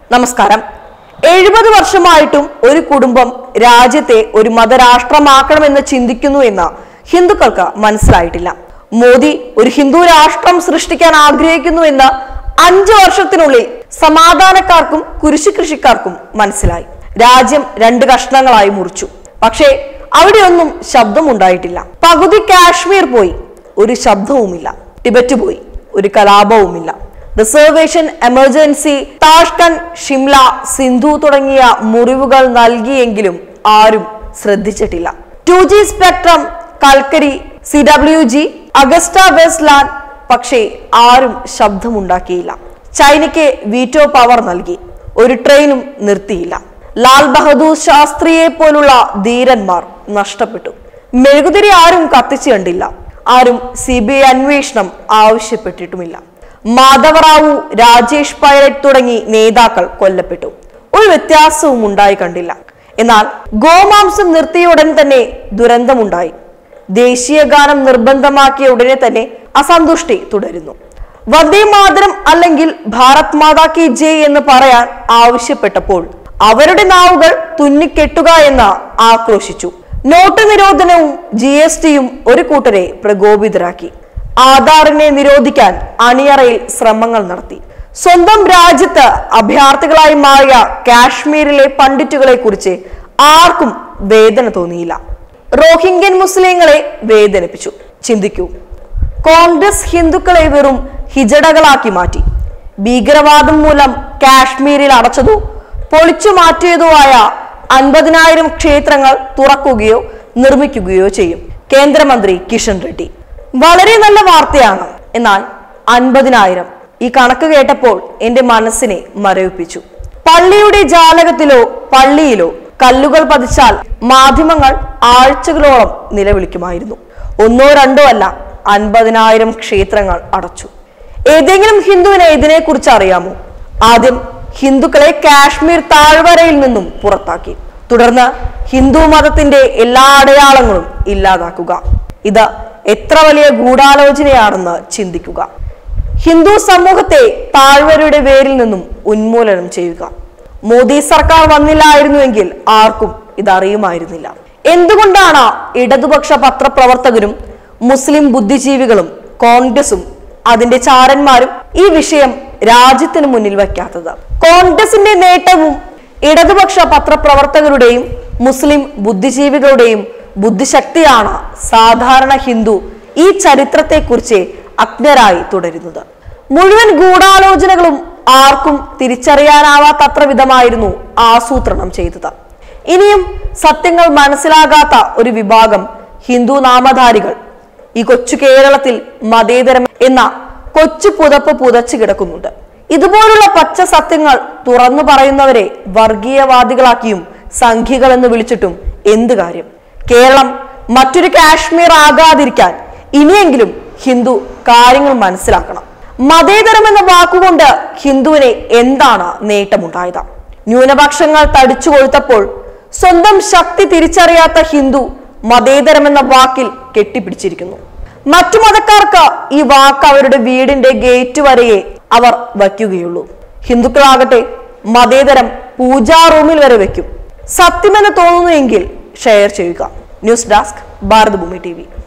നമസ്കാരം എഴുപത് വർഷമായിട്ടും ഒരു കുടുംബം രാജ്യത്തെ ഒരു മതരാഷ്ട്രമാക്കണമെന്ന് ചിന്തിക്കുന്നു എന്ന് ഹിന്ദുക്കൾക്ക് മനസ്സിലായിട്ടില്ല മോദി ഒരു ഹിന്ദു രാഷ്ട്രം സൃഷ്ടിക്കാൻ ആഗ്രഹിക്കുന്നു എന്ന് അഞ്ചു വർഷത്തിനുള്ളിൽ സമാധാനക്കാർക്കും കുരിശു കൃഷിക്കാർക്കും മനസ്സിലായി രാജ്യം രണ്ട് കഷ്ണങ്ങളായി മുറിച്ചു പക്ഷേ അവിടെയൊന്നും ശബ്ദമുണ്ടായിട്ടില്ല പകുതി കാശ്മീർ പോയി ഒരു ശബ്ദവുമില്ല ടിബറ്റ് പോയി ഒരു കലാപവുമില്ല reservation emergency Tashkent Shimla Sindhu തുടങ്ങിയ മുറിവുകൾ നൽകിയെങ്കിലും ആരും ശ്രദ്ധിച്ചിട്ടില്ല ടു ജി സ്പെക്ട്രം കൽക്കരി C W G Agusta Westland പക്ഷേ ആരും ശബ്ദമുണ്ടാക്കിയില്ല ചൈനയ്ക്ക് വീറ്റോ പവർ നൽകി ഒരു ട്രെയിനും നിർത്തിയില്ല ലാൽ ബഹദൂർ ശാസ്ത്രിയെ പോലുള്ള ധീരന്മാർ നഷ്ടപ്പെട്ടു മെഴുകുതിരി ആരും കത്തിച്ചു കണ്ടില്ല ആരും സി ബി ഐ അന്വേഷണം ആവശ്യപ്പെട്ടിട്ടുമില്ല മാധവറാവു രാജേഷ് പൈലറ്റ് തുടങ്ങി നേതാക്കൾ കൊല്ലപ്പെട്ടു ഒരു വ്യത്യാസവും ഉണ്ടായി കണ്ടില്ല എന്നാൽ ഗോമാംസം നിർത്തിയ ഉടൻ തന്നെ ദുരന്തമുണ്ടായി ദേശീയ ഗാനം നിർബന്ധമാക്കിയ ഉടനെ തന്നെ അസന്തുഷ്ടി തുടരുന്നു വന്ദേ മാതരം അല്ലെങ്കിൽ ഭാരത് മാതാ കി ജയ് എന്ന് പറയാൻ ആവശ്യപ്പെട്ടപ്പോൾ അവരുടെ നാവുകൾ തുന്നിക്കെട്ടുക എന്ന് ആക്രോശിച്ചു നോട്ട് നിരോധനവും ജി എസ് ടിയും ഒരു കൂട്ടരെ പ്രകോപിതരാക്കി ആധാറിനെ നിരോധിക്കാൻ അണിയറയിൽ ശ്രമങ്ങൾ നടത്തി സ്വന്തം രാജ്യത്ത് അഭയാർത്ഥികളായി മാറിയ കാശ്മീരിലെ പണ്ഡിറ്റുകളെ കുറിച്ച് ആർക്കും വേദന തോന്നിയില്ല റോഹിംഗ്യൻ മുസ്ലിങ്ങളെ വേദനിപ്പിച്ചു ചിന്തിക്കൂ കോൺഗ്രസ് ഹിന്ദുക്കളെ വെറും ഹിജടകളാക്കി മാറ്റി ഭീകരവാദം മൂലം കാശ്മീരിൽ അടച്ചതോ പൊളിച്ചു മാറ്റിയതോ ആയ അൻപതിനായിരം ക്ഷേത്രങ്ങൾ തുറക്കുകയോ നിർമ്മിക്കുകയോ ചെയ്യും കേന്ദ്രമന്ത്രി കിഷൻ റെഡ്ഡി വളരെ നല്ല വാർത്തയാണ് എന്നാൽ അൻപതിനായിരം ഈ കണക്ക് കേട്ടപ്പോൾ എന്റെ മനസ്സിനെ മരവിപ്പിച്ചു പള്ളിയുടെ ജാലകത്തിലോ പള്ളിയിലോ കല്ലുകൾ പതിച്ചാൽ മാധ്യമങ്ങൾ ആഴ്ചകളോളം നിലവിളിക്കുമായിരുന്നു ഒന്നോ രണ്ടോ അല്ല അൻപതിനായിരം ക്ഷേത്രങ്ങൾ അടച്ചു ഏതെങ്കിലും ഹിന്ദുവിനെ ഇതിനെക്കുറിച്ച് അറിയാമോ ആദ്യം ഹിന്ദുക്കളെ കാശ്മീർ താഴ്വരയിൽ നിന്നും പുറത്താക്കി തുടർന്ന് ഹിന്ദു മതത്തിന്റെ എല്ലാ അടയാളങ്ങളും ഇല്ലാതാക്കുക ഇത് എത്ര വലിയ ഗൂഢാലോചനയാണെന്ന് ചിന്തിക്കുക ഹിന്ദു സമൂഹത്തെ താഴ്വരയുടെ വേരിൽ നിന്നും ഉന്മൂലനം ചെയ്യുക മോദി സർക്കാർ വന്നില്ലായിരുന്നുവെങ്കിൽ ആർക്കും ഇതറിയുമായിരുന്നില്ല എന്തുകൊണ്ടാണ് ഇടതുപക്ഷ പത്രപ്രവർത്തകരും മുസ്ലിം ബുദ്ധിജീവികളും കോൺഗ്രസും അതിന്റെ ചാരന്മാരും ഈ വിഷയം രാജ്യത്തിന് മുന്നിൽ വയ്ക്കാത്തത് കോൺഗ്രസിന്റെ നേട്ടവും ഇടതുപക്ഷ പത്രപ്രവർത്തകരുടെയും മുസ്ലിം ബുദ്ധിജീവികളുടെയും ബുദ്ധിശക്തിയാണ് സാധാരണ ഹിന്ദു ഈ ചരിത്രത്തെക്കുറിച്ച് അജ്ഞരായി തുടരുന്നത് മുഴുവൻ ഗൂഢാലോചനകളും ആർക്കും തിരിച്ചറിയാനാവാത്തത്ര വിധമായിരുന്നു ആസൂത്രണം ചെയ്തത് ഇനിയും സത്യങ്ങൾ മനസ്സിലാകാത്ത ഒരു വിഭാഗം ഹിന്ദു നാമധാരികൾ ഈ കൊച്ചു കേരളത്തിൽ മതേതരം എന്ന കൊച്ചു പുതപ്പ് പുതച്ചു കിടക്കുന്നുണ്ട് ഇതുപോലുള്ള പച്ച സത്യങ്ങൾ തുറന്നു പറയുന്നവരെ വർഗീയവാദികളാക്കിയും സംഘികൾ എന്ന് വിളിച്ചിട്ടും എന്ത് കാര്യം കേരളം മറ്റൊരു കാശ്മീർ ആകാതിരിക്കാൻ ഇനിയെങ്കിലും ഹിന്ദു കാര്യങ്ങൾ മനസ്സിലാക്കണം മതേതരം എന്ന വാക്കുകൊണ്ട് ഹിന്ദുവിനെ എന്താണ് നേട്ടമുണ്ടായത് ന്യൂനപക്ഷങ്ങൾ തടിച്ചു കൊഴുത്തപ്പോൾ സ്വന്തം ശക്തി തിരിച്ചറിയാത്ത ഹിന്ദു മതേതരം എന്ന വാക്കിൽ കെട്ടിപ്പിടിച്ചിരിക്കുന്നു മറ്റു മതക്കാർക്ക് ഈ വാക്ക് അവരുടെ വീടിന്റെ ഗേറ്റ് വരെയേ അവർ വയ്ക്കുകയുള്ളൂ ഹിന്ദുക്കളാകട്ടെ മതേതരം പൂജാ റൂമിൽ വരെ വെക്കും സത്യമെന്ന് തോന്നുന്നുവെങ്കിൽ ഷെയർ ചെയ്യുക ന്യൂസ് ഡെസ്ക് ഭാരതഭൂമി ടി